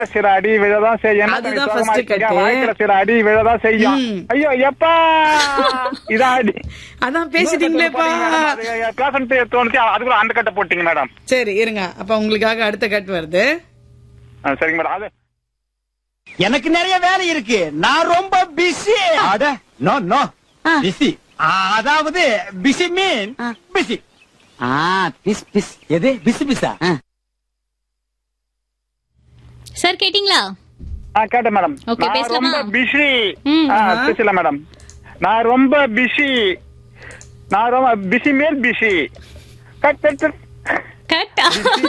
சில அடி விழதான் செய்யும் என்ன அதுதான் தம்பி சோகமா first இருக்கீங்க? கட்டு. வாழ்க்கையில சில அடி விழதான் செய்யும் ம். ஐயோ எப்பா இதான் அடி அதான் பேசிட்டீங்களேப்பா பேசன்ட்டு தோணுச்சு அதுக்குள்ள அந்த கட்டை போட்டீங்க மேடம் சரி இருங்க அப்ப உங்களுக்காக அடுத்த கட் வருது ஆ, சரிங்க மேடம் அது எனக்கு நிறைய வேலை இருக்கு நான் ரொம்ப பிஸி அட நோ நோ பிஸி அதாவது பிஸி மீன் பிஸி ஆ பிஸ் பிஸ் எது பிஸி பிஸா சார் கேட்டிங்களா ஆ கேட்டேன் மேடம் Okay, நான் பேசலாமா? ரொம்ப பிஸி ம். பேசல மேடம் நான் ரொம்ப பிஸி நான் ரொம்ப பிஸி மேல் பிஸி கட் கட் கட் கரெக்டா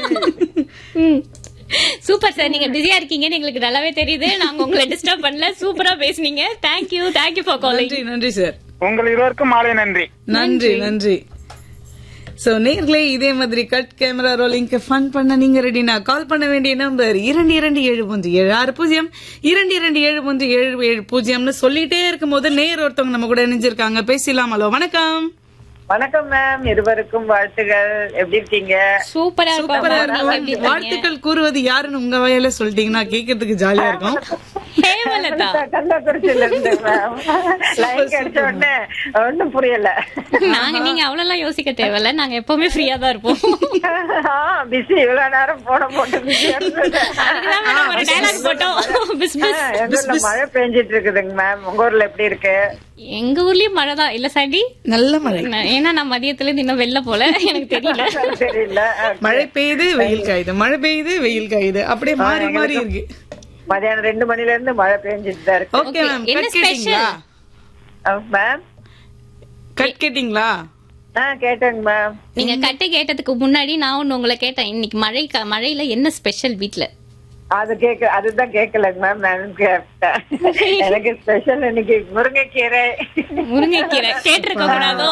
சூப்பர் சார் நீங்க பிஸியா இருக்கீங்கன்னு எங்களுக்கு நல்லாவே தெரியுது நாங்க உங்களை டிஸ்டர்ப் பண்ணல சூப்பரா பேசுனீங்க தேங்க்யூ தேங்க்யூ ஃபார் காலிங் நன்றி நன்றி சார் உங்கள் இருவருக்கும் மாலை நன்றி நன்றி நன்றி சோ நேர்களே இதே மாதிரி கட் கேமரா ரோலிங்க்கு ஃபன் பண்ண நீங்க ரெடினா கால் பண்ண வேண்டிய நம்பர் இரண்டு இரண்டு ஏழு மூன்று ஏழு ஆறு பூஜ்ஜியம் இரண்டு இரண்டு ஏழு மூன்று ஏழு ஏழு பூஜ்ஜியம்னு சொல்லிட்டே இருக்கும்போது நேர் ஒருத்தவங்க நம்ம கூட இணைஞ்சிருக்காங்க பேசலாம் ஹலோ வணக்கம் வணக்கம் மேம் இருவருக்கும் வாழ்த்துகள் எப்படி இருக்கீங்க சூப்பரா சூப்பரா இருக்கும் இருக்கும் வாழ்த்துக்கள் கூறுவது யாருன்னு உங்க வயல சொல்லிட்டீங்கன்னா கேட்கறதுக்கு ஜாலியா இருக்கும் ஹேமலதா கள்ளக்குறிச்சியில இருந்து மேம் லைன் கிடைச்ச உடனே ஒண்ணும் புரியல நாங்க நீங்க அவ்வளவு யோசிக்க தேவையில்ல நாங்க எப்பவுமே ஃப்ரீயா தான் இருப்போம் பிஸி இவ்வளவு நேரம் போன போட்டு பிஸியா இருந்தது அதுக்குதான் madam ஒரு டைலாக் போட்டோம் பிஸ் பிஸ் ஆ, எங்க ஊர்ல மழை பெஞ்சிட்டு இருக்குதுங்க மேம் உங்க ஊர்ல எப்படி இருக்கு எங்க ஊர்லயும் மழை தான் இல்ல சாண்டி நல்ல மழை நான் ஏன்னா நான் மதியத்துல இருந்து இன்னும் வெளில போல எனக்கு தெரியல தெரியல மழை பெய்யுது வெயில் காயுது மழை பெய்யுது வெயில் காயுது அப்படியே மாறி மாறி இருக்கு மதியானம் ரெண்டு மணில இருந்து மழை பெஞ்சிட்டு தான் இருக்கு ஓகே மேம் என்ன கட் கேட்டீங்களா மேம் கட் கேட்டீங்களா ஆ கேட்டேங்க மேம் நீங்க கட்டு கேட்டதுக்கு முன்னாடி நான் ஒண்ணு உங்களை கேட்டேன் இன்னைக்கு மழை க- மழையில என்ன ஸ்பெஷல் வீட்ல அது கேக்க அதுதான் கேட்கலங்க மேம் நான் கேட்டேன் எனக்கு ஸ்பெஷல் இன்னைக்கு முருங்கைக்கீரை முருங்கைக்கீரை கேட்டிருக்க கூடாதோ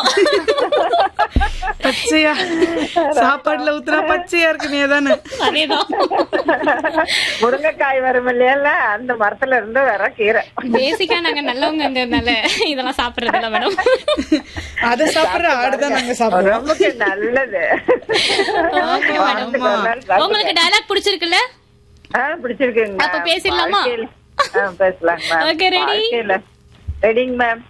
பச்சையா சாப்பாடுல ஊத்துனா பச்சையா இருக்குமே தானே அதேதான் முருங்கைக்காய் வரும் இல்லையா அந்த மரத்துல இருந்து வர கீரை பேசிக்கா நாங்க நல்லவங்கன்றதுனால இதெல்லாம் சாப்பிடுறது இல்ல மேடம் அத சாப்பிடுற ஆடுதான் நாங்க சாப்பிடுறோம் உடம்புக்கு நல்லது ஓகே மேடம் வாரத்துக்கு ஒரு நாள் சாப்பிடுங்க. உங்களுக்கு டயலாக் பிடிச்சிருக்குல்ல ஆ, பிடிச்சிருக்குங்க அப்ப ma'am. பேசிடலாமா? வாழ்க்கையில- ஆ, பேசலாங்க ma'am Okay, ready? Ready ma'am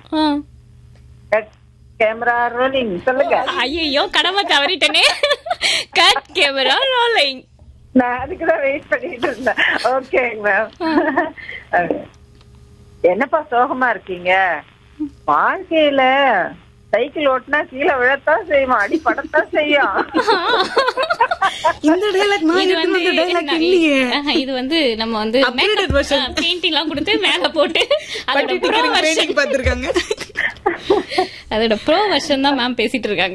camera rolling சொல்லுங்க ஐயோ கடமை தவறிட்டனே கட் கேமரா ரோலிங் நான் அதுக்குதான் வெயிட் பண்ணிட்டு இருந்தேன் ஓகேங்க மேம் என்னப்பா சோகமா இருக்கீங்க வாழ்க்கையில சைக்கிள் ஓட்டினா கீழே விழத்தான் செய்வோம் அடி படத்தான் செய்யும் இந்த டைலாக் நான் இது எடுத்து வந்து வந்த டைலாக் நான் இல்லையே ஆஹா, இது வந்து நம்ம வந்து Upgraded version. பெயிண்டிங் எல்லாம் கொடுத்து மேல போட்டு அதோட பட்டி ப்ரோ டிக்கெட் வெர்ஷன் பெயிண்டிங் பாத்துருக்காங்க அதோட ப்ரோ வெர்ஷன் தான் மேம் பேசிட்டு இருக்காங்க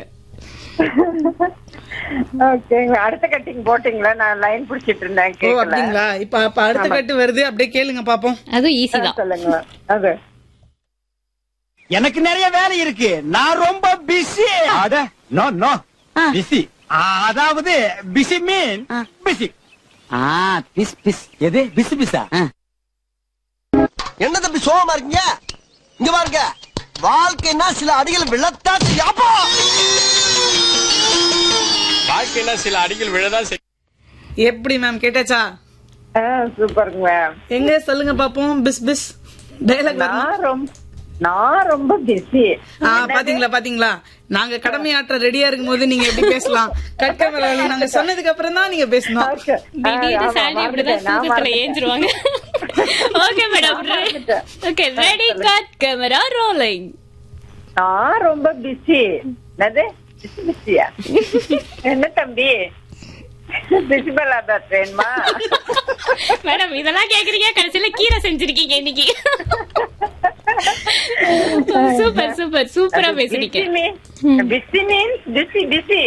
ஓகேங்க அடுத்த கட்டிங் போட்டீங்களா நான் லைன் புடிச்சிட்டு இருந்தேன் ஓ கேட்கல அப்படிங்களா இப்ப அப்ப அடுத்த கட்டு வருது அப்படியே கேளுங்க பாப்போம் அதுவும் ஈஸி தான் சொல்லுங்க ma'am. அது எனக்கு நிறைய வேலை இருக்கு நான் ரொம்ப பிஸி அட நோ நோ பிஸி அதாவது பிஸி மீன் பிஸி ஆ பிஸ் பிஸ் எது பிஸி பிஸா என்ன தம்பி சோகமா இருக்கீங்க இங்க பாருங்க வாழ்க்கைன்னா சில அடிகள் விழத்தான் செய்யாப்பா வாழ்க்கையில சில அடிகள் விழதான் செய்யும் எப்படி மேம் கேட்டாச்சா ஆ, சூப்பருங்க மேம் எங்க சொல்லுங்க பாப்போம் பிஸ் பிஸ் டைலாக் நான் ரொம்ப நான் ரொம்ப பிஸி ஆ பாத்தீங்களா பாத்தீங்களா நாங்க கடமையாற்ற ரெடியா இருக்கும் போது நீங்க எப்படி பேசலாம் கட்கமராளி நாங்க சொன்னதுக்கு அப்புறம் தான் நீங்க பேசணும் திடீர்னு சாண்டி இப்படிதான் தூக்கத்துல ஏஞ்சிருவாங்க okay madam okay ready cut camera rolling நான் ரொம்ப பிஸி என்னது பிஸி பிஸியா என்ன தம்பி பிஸி பல்லாதா ட்ரெயின்மா மேடம் இதெல்லாம் கேக்குறீங்க கடைசியில கீரை செஞ்சிருக்கீங்க இன்னைக்கு சூப்பர் சூப்பர் சூப்பரா பேசுறீங்க busy means busy busy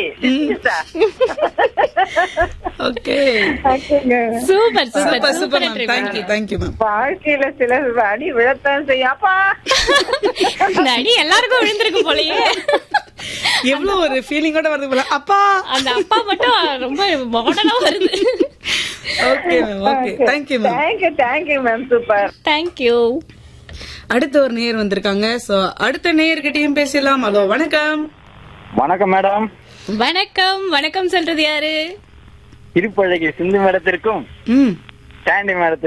okay super super super super super ma'am thank you thank you ma'am வாழ்க்கையில சில அடி விழத்தான் செய்யும் அப்பா இந்த அடி எல்லாருக்கும் விழுந்திருக்கு போலயே எவ்வளவு ஒரு ஃபீலிங்கோட வருது போல அப்பா அந்த அப்பா மட்டும் ரொம்ப மாடலா வருது okay ma'am okay thank you ma'am thank you thank you ma'am super thank you அடுத்த ஒரு நேயர் வந்திருக்காங்க சோ அடுத்த நேயர்கிட்டயும் பேசலாம் ஹலோ வணக்கம் வணக்கம் மேடம் வணக்கம் வணக்கம் சொல்றது யாரு திருப்பழகி சிந்து மேடத்திற்கும் ம் சாண்டி மேடத்து